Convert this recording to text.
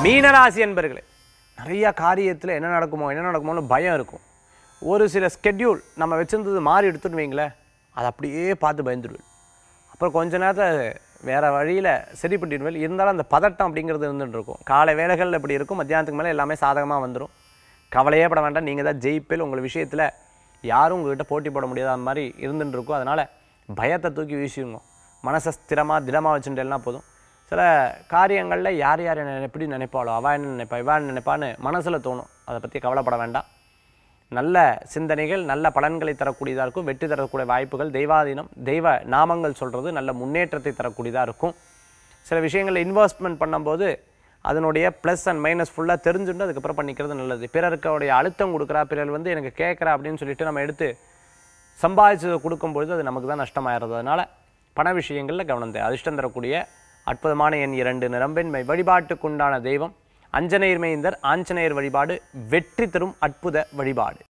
மீனராசி என்பர்களே நிறைய காரியத்தில் என்ன நடக்குமோ என்ன நடக்குமோன்னு பயம் இருக்கும் ஒரு சில ஸ்கெட்யூல் நம்ம வச்சிருந்தது மாறி எடுத்துன்னு வைங்களேன் அதை அப்படியே பார்த்து பயந்துடுவேன் அப்புறம் கொஞ்ச நேரத்தில் வேறு வழியில் சரி பண்ணிடுவேன் இருந்தாலும் அந்த பதட்டம் அப்படிங்கிறது இருந்துட்டு இருக்கும் காலை வேலைகளில் இப்படி இருக்கும் மத்தியானத்துக்கு மேலே எல்லாமே சாதகமாக வந்துடும் கவலையே பட வேண்டாம் நீங்கள் தான் ஜெயிப்பில் உங்கள் விஷயத்தில் யாரும் உங்ககிட்ட போட்டி போட முடியாத அந்த மாதிரி இருந்துட்டு இருக்கும் அதனால் பயத்தை தூக்கி வீசிடுங்க மனசை ஸ்திரமாக திடமாக வச்சுட்டேன்னா போதும் சில காரியங்களில் யார் யார் என்ன எப்படி நினைப்பாளோ அவள் என்ன நினைப்பா இவன் என்ன நினைப்பான்னு மனசில் தோணும் அதை பற்றி கவலைப்பட வேண்டாம் நல்ல சிந்தனைகள் நல்ல பலன்களை தரக்கூடியதாக இருக்கும் வெற்றி தரக்கூடிய வாய்ப்புகள் தெய்வாதீனம் தெய்வ நாமங்கள் சொல்கிறது நல்ல முன்னேற்றத்தை தரக்கூடியதாக இருக்கும் சில விஷயங்களில் இன்வெஸ்ட்மெண்ட் பண்ணும்போது அதனுடைய ப்ளஸ் அண்ட் மைனஸ் ஃபுல்லாக தெரிஞ்சுட்டு அதுக்கப்புறம் பண்ணிக்கிறது நல்லது பிறருக்குடைய அழுத்தம் கொடுக்குறா பிறர் வந்து எனக்கு கேட்குறா அப்படின்னு சொல்லிட்டு நம்ம எடுத்து சம்பாதிச்சதை கொடுக்கும்பொழுது அது நமக்கு தான் நஷ்டமாயிடுறது அதனால் பண விஷயங்களில் கவனம் தேவை அதிர்ஷ்டம் தரக்கூடிய அற்புதமான எண் இரண்டு நிரம்பெண்மை வழிபாட்டுக்குண்டான தெய்வம் அஞ்சனேயர் மைந்தர் ஆஞ்சநேயர் வழிபாடு வெற்றி தரும் அற்புத வழிபாடு